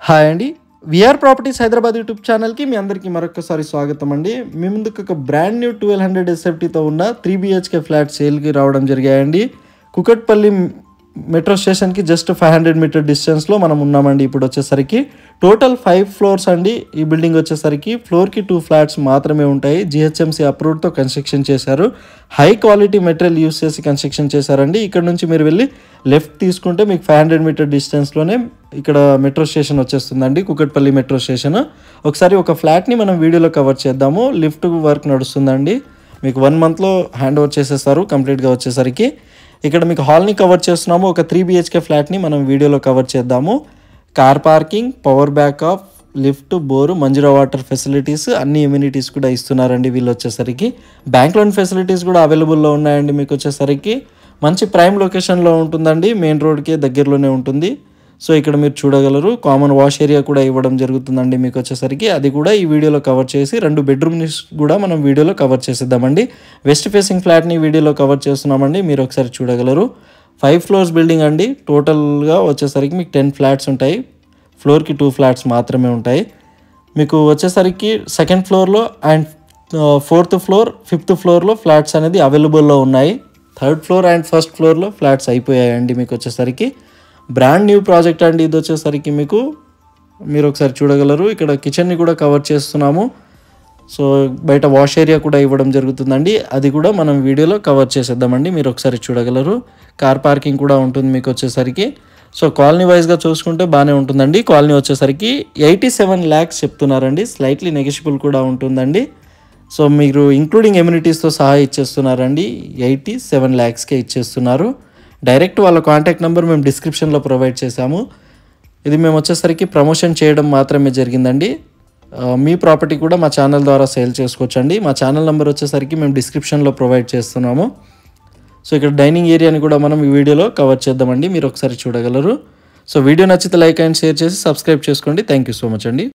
hi అండి VR properties Hyderabad YouTube ఛానల్కి మీ అందరికీ మరొకసారి స్వాగతం అండి మీ ముందుకు ఒక బ్రాండ్ న్యూ ట్వెల్వ్ హండ్రెడ్ ఎస్ఎఫ్టీతో ఉన్న త్రీ బిహెచ్కే ఫ్లాట్ సేల్కి రావడం జరిగాయండి కుకట్పల్లి మెట్రో స్టేషన్కి జస్ట్ ఫైవ్ హండ్రెడ్ మీటర్ డిస్టెన్స్లో మనం ఉన్నామండి ఇప్పుడు వచ్చేసరికి టోటల్ ఫైవ్ ఫ్లోర్స్ అండి ఈ బిల్డింగ్ వచ్చేసరికి ఫ్లోర్కి టూ ఫ్లాట్స్ మాత్రమే ఉంటాయి జిహెచ్ఎంసీ అప్రూవ్డ్తో కన్స్ట్రక్షన్ చేశారు హై క్వాలిటీ మెటీరియల్ యూస్ చేసి కన్స్ట్రక్షన్ చేశారండి ఇక్కడ నుంచి మీరు వెళ్ళి లెఫ్ట్ తీసుకుంటే మీకు ఫైవ్ హండ్రెడ్ మీటర్ డిస్టెన్స్లోనే ఇక్కడ మెట్రో స్టేషన్ వచ్చేస్తుందండి కుకట్పల్లి మెట్రో స్టేషన్ ఒకసారి ఒక ఫ్లాట్ని మనం వీడియోలో కవర్ చేద్దాము లిఫ్ట్ వర్క్ నడుస్తుందండి మీకు వన్ మంత్లో హ్యాండ్ ఓవర్ చేసేస్తారు కంప్లీట్గా వచ్చేసరికి ఇక్కడ మీకు హాల్ని కవర్ చేస్తున్నాము ఒక త్రీ బిహెచ్కే ఫ్లాట్ని మనం వీడియోలో కవర్ చేద్దాము car parking power backup lift bore Manjira water facilities అన్ని ఇమ్యూనిటీస్ కూడా ఇస్తున్నారండి వీళ్ళు వచ్చేసరికి బ్యాంక్ లోన్ ఫెసిలిటీస్ కూడా అవైలబుల్లో ఉన్నాయండి మీకు వచ్చేసరికి మంచి ప్రైమ్ లొకేషన్లో ఉంటుందండి మెయిన్ రోడ్కి దగ్గరలోనే ఉంటుంది సో ఇక్కడ మీరు చూడగలరు కామన్ వాష్ ఏరియా కూడా ఇవ్వడం జరుగుతుందండి మీకు వచ్చేసరికి అది కూడా ఈ వీడియోలో కవర్ చేసి రెండు బెడ్రూమ్ని కూడా మనం వీడియోలో కవర్ చేసేద్దామండి వెస్ట్ ఫేసింగ్ ఫ్లాట్ని వీడియోలో కవర్ చేస్తున్నామండి మీరు ఒకసారి చూడగలరు ఫైవ్ ఫ్లోర్స్ బిల్డింగ్ అండి టోటల్గా వచ్చేసరికి మీకు టెన్ ఫ్లాట్స్ ఉంటాయి ఫ్లోర్కి టూ ఫ్లాట్స్ మాత్రమే ఉంటాయి మీకు వచ్చేసరికి సెకండ్ ఫ్లోర్లో అండ్ ఫోర్త్ ఫ్లోర్ ఫిఫ్త్ ఫ్లోర్లో ఫ్లాట్స్ అనేది అవైలబుల్లో ఉన్నాయి థర్డ్ ఫ్లోర్ అండ్ ఫస్ట్ ఫ్లోర్లో ఫ్లాట్స్ అయిపోయాయండి మీకు వచ్చేసరికి బ్రాండ్ న్యూ ప్రాజెక్ట్ అండి ఇది వచ్చేసరికి మీకు మీరు ఒకసారి చూడగలరు ఇక్కడ కిచెన్ని కూడా కవర్ చేస్తున్నాము సో బయట వాష్ ఏరియా కూడా ఇవ్వడం జరుగుతుందండి అది కూడా మనం వీడియోలో కవర్ చేసేద్దామండి మీరు ఒకసారి చూడగలరు కార్ పార్కింగ్ కూడా ఉంటుంది మీకు వచ్చేసరికి సో కాలనీ వైజ్గా చూసుకుంటే బాగానే ఉంటుందండి కాలనీ వచ్చేసరికి ఎయిటీ సెవెన్ ల్యాక్స్ చెప్తున్నారండి స్లైట్లీ నెగిషిబుల్ కూడా ఉంటుందండి సో మీరు ఇంక్లూడింగ్ ఎమ్యూనిటీస్తో సహా ఇచ్చేస్తున్నారండి ఎయిటీ సెవెన్ ల్యాక్స్కే ఇచ్చేస్తున్నారు డైరెక్ట్ వాళ్ళ కాంటాక్ట్ నెంబర్ మేము డిస్క్రిప్షన్లో ప్రొవైడ్ చేశాము ఇది మేము వచ్చేసరికి ప్రమోషన్ చేయడం మాత్రమే జరిగిందండి ఆ, మీ ప్రాపర్టీ కూడా మా ఛానల్ ద్వారా సేల్ చేసుకోవచ్చండి మా ఛానల్ నెంబర్ వచ్చేసరికి మేము డిస్క్రిప్షన్లో ప్రొవైడ్ చేస్తున్నాము సో ఇక్కడ డైనింగ్ ఏరియాని కూడా మనం ఈ వీడియోలో కవర్ చేద్దామండి మీరు ఒకసారి చూడగలరు సో వీడియో నచ్చితే లైక్ అండ్ షేర్ చేసి సబ్స్క్రైబ్ చేసుకోండి థ్యాంక్ యూ సో మచ్ అండి